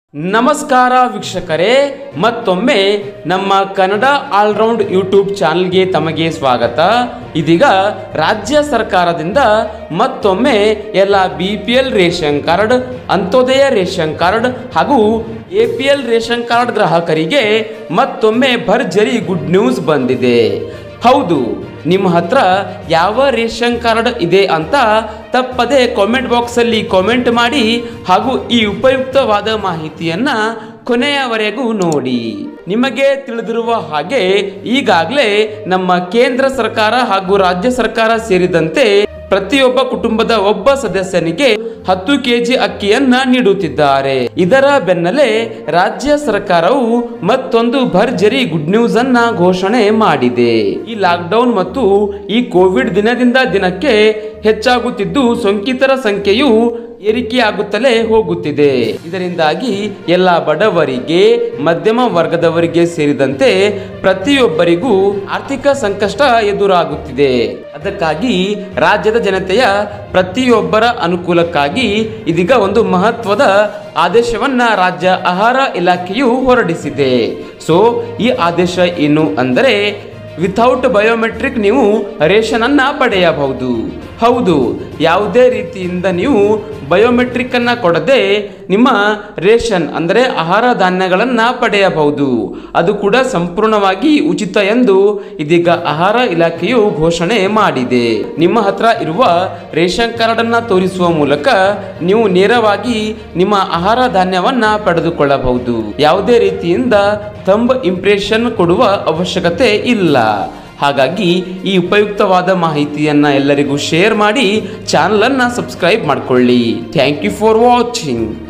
ನಮಸ್ಕಾರ ವೀಕ್ಷಕರೇ ಮತ್ತೊಮ್ಮೆ ನಮ್ಮ ಕನ್ನಡ ಆಲ್ರೌಂಡ್ ಯೂಟ್ಯೂಬ್ ಚಾನಲ್ಗೆ ತಮಗೆ ಸ್ವಾಗತ ಇದೀಗ ರಾಜ್ಯ ಸರ್ಕಾರದಿಂದ ಮತ್ತೊಮ್ಮೆ ಎಲ್ಲ B P L ration card Antyodaya ration card ಹಾಗೂ A P L ration card ಗ್ರಾಹಕರಿಗೆ ಮತ್ತೊಮ್ಮೆ ಭರ್ಜರಿ ಗುಡ್ ನ್ಯೂಸ್ ಬಂದಿದೆ ಹೌದು ನಿಮ್ಮ ಹತ್ರ ಯಾವ ರೇಷನ್ ಕಾರ್ಡ್ ಇದೆ ಅಂತ ತಪ್ಪದೆ ಕಾಮೆಂಟ್ ಬಾಕ್ಸಲ್ಲಿ ಕಾಮೆಂಟ್ ಮಾಡಿ ಹಾಗೂ ಈ ಉಪಯುಕ್ತವಾದ ಮಾಹಿತಿಯನ್ನ ಕೊನೆಯವರೆಗೂ ನೋಡಿ ನಿಮಗೆ ತಿಳಿದಿರುವ ಹಾಗೆ ಈಗಾಗಲೇ ನಮ್ಮ ಕೇಂದ್ರ ಸರ್ಕಾರ ಹಾಗೂ ರಾಜ್ಯ ಸರ್ಕಾರ ಸೇರಿದಂತೆ ಪ್ರತಿಯೊಬ್ಬ ಕುಟುಂಬದ ಒಬ್ಬ ಸದಸ್ಯನಿಗೆ ಹತ್ತು ಕೆಜಿ ಅಕ್ಕಿಯನ್ನ ನೀಡುತ್ತಿದ್ದಾರೆ ಇದರ ಬೆನ್ನಲ್ಲೇ ರಾಜ್ಯ ಸರ್ಕಾರವು ಮತ್ತೊಂದು ಭರ್ಜರಿ ಗುಡ್ ನ್ಯೂಸ್ ಅನ್ನ ಘೋಷಣೆ ಮಾಡಿದೆ ಈ ಲಾಕ್ಡೌನ್ ಮತ್ತು ಈ ಕೋವಿಡ್ ದಿನದಿಂದ ದಿನಕ್ಕೆ ಹೆಚ್ಚಾಗುತ್ತಿದ್ದು ಸೋಂಕಿತರ ಸಂಖ್ಯೆಯು ಏರಿಕೆಯಾಗುತ್ತಲೇ ಹೋಗುತ್ತಿದೆ ಇದರಿಂದಾಗಿ ಎಲ್ಲ ಬಡವರಿಗೆ ಮಧ್ಯಮ ವರ್ಗದವರಿಗೆ ಸೇರಿದಂತೆ ಪ್ರತಿಯೊಬ್ಬರಿಗೂ ಆರ್ಥಿಕ ಸಂಕಷ್ಟ ಎದುರಾಗುತ್ತಿದೆ ಅದಕ್ಕಾಗಿ ರಾಜ್ಯದ ಜನತೆಯ ಪ್ರತಿಯೊಬ್ಬರ ಅನುಕೂಲಕ್ಕಾಗಿ ಇದೀಗ ಒಂದು ಮಹತ್ವದ ಆದೇಶವನ್ನ ರಾಜ್ಯ ಆಹಾರ ಇಲಾಖೆಯು ಹೊರಡಿಸಿದೆ ಸೊ ಈ ಆದೇಶ ಏನು ಅಂದರೆ ವಿಥೌಟ್ ಬಯೋಮೆಟ್ರಿಕ್ ನೀವು ರೇಷನ್ ಅನ್ನ ಪಡೆಯಬಹುದು ಹೌದು ಯಾವುದೇ ರೀತಿಯಿಂದ ನೀವು ಬಯೋಮೆಟ್ರಿಕ್ ಅನ್ನ ಕೊಡದೆ ನಿಮ್ಮ ರೇಷನ್ ಅಂದರೆ ಆಹಾರ ಧಾನ್ಯಗಳನ್ನ ಪಡೆಯಬಹುದು ಅದು ಕೂಡ ಸಂಪೂರ್ಣವಾಗಿ ಉಚಿತ ಎಂದು ಇದೀಗ ಆಹಾರ ಇಲಾಖೆಯು ಘೋಷಣೆ ಮಾಡಿದೆ ನಿಮ್ಮ ಹತ್ರ ಇರುವ ರೇಷನ್ ಕಾರ್ಡ್ ಅನ್ನ ತೋರಿಸುವ ಮೂಲಕ ನೀವು ನೇರವಾಗಿ ನಿಮ್ಮ ಆಹಾರ ಧಾನ್ಯವನ್ನ ಪಡೆದುಕೊಳ್ಳಬಹುದು ಯಾವುದೇ ರೀತಿಯಿಂದ ತಂಬ್ ಇಂಪ್ರೆಷನ್ ಕೊಡುವ ಅವಶ್ಯಕತೆ ಇಲ್ಲ ಹಾಗಾಗಿ ಈ ಉಪಯುಕ್ತವಾದ ಮಾಹಿತಿಯನ್ನ ಎಲ್ಲರಿಗೂ ಶೇರ್ ಮಾಡಿ ಚಾನಲನ್ನು ಸಬ್ಸ್ಕ್ರೈಬ್ ಮಾಡಿಕೊಳ್ಳಿ ಥ್ಯಾಂಕ್ ಯು ಫಾರ್ ವಾಚಿಂಗ್